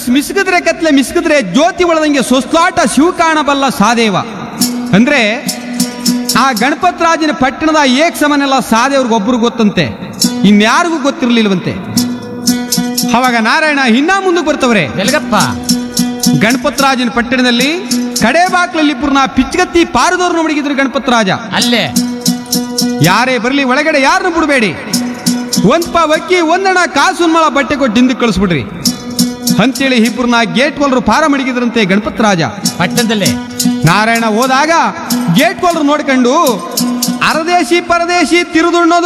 ಕಸ್ ಮಿಸ್ಕಿದ್ರೆ ಕತ್ಲೆ ಮಿಸ್ಕಿದ್ರೆ ಜ್ಯೋತಿ ಒಳದಂಗೆ ಸೊಸ್ಲಾಟ ಶಿವ ಕಾಣಬಲ್ಲ ಸಾದೇವ ಅಂದ್ರೆ ಆ ಗಣಪತರಾಜನ ಪಟ್ಟಣದ ಏಕ್ ಸಮನೆಲ್ಲ ಸಾದೇವ್ರಿಗೆ ಒಬ್ರು ಗೊತ್ತಂತೆ ಇನ್ಯಾರಿಗೂ ಗೊತ್ತಿರಲಿಲ್ವಂತೆ ಅವಾಗ ನಾರಾಯಣ ಹಿನ್ನ ಮುಂದಕ್ಕೆ ಬರ್ತವ್ರೆ ಎಲ್ಗಪ್ಪ ಗಣಪತರಾಜನ ಪಟ್ಟಣದಲ್ಲಿ ಕಡೆ ಬಾಕ್ಲಲ್ಲಿ ಪುರ್ನ ಪಿಚ್ಗತ್ತಿ ಪಾರದವ್ರನ್ನ ಹುಡುಗಿದ್ರು ಗಣಪತರಾಜ ಅಲ್ಲೇ ಯಾರೇ ಬರಲಿ ಒಳಗಡೆ ಯಾರನ್ನು ಬಿಡಬೇಡಿ ಒಂದ್ ಪಾ ಅಕ್ಕಿ ಒಂದಣ ಕಾಸು ಮಳ ಬಟ್ಟೆ ಕೊಟ್ಟು ಹಿಂದಕ್ಕೆ ಕಳಿಸ್ಬಿಡ್ರಿ ಅಂತೇಳಿ ಇಬ್ಬರನ್ನ ಗೇಟ್ ಕೊಲ್ರು ಪಾರ ಮಡಗಿದ್ರಂತೆ ಗಣಪತರಾಜ ಪಟ್ಟಣದಲ್ಲಿ ನಾರಾಯಣ ಹೋದಾಗ ಗೇಟ್ ಕೊಲ್ರು ನೋಡ್ಕೊಂಡು ಅರದೇಶಿ ಪರದೇಶಿ ತಿರುದುಣ್ಣೋದು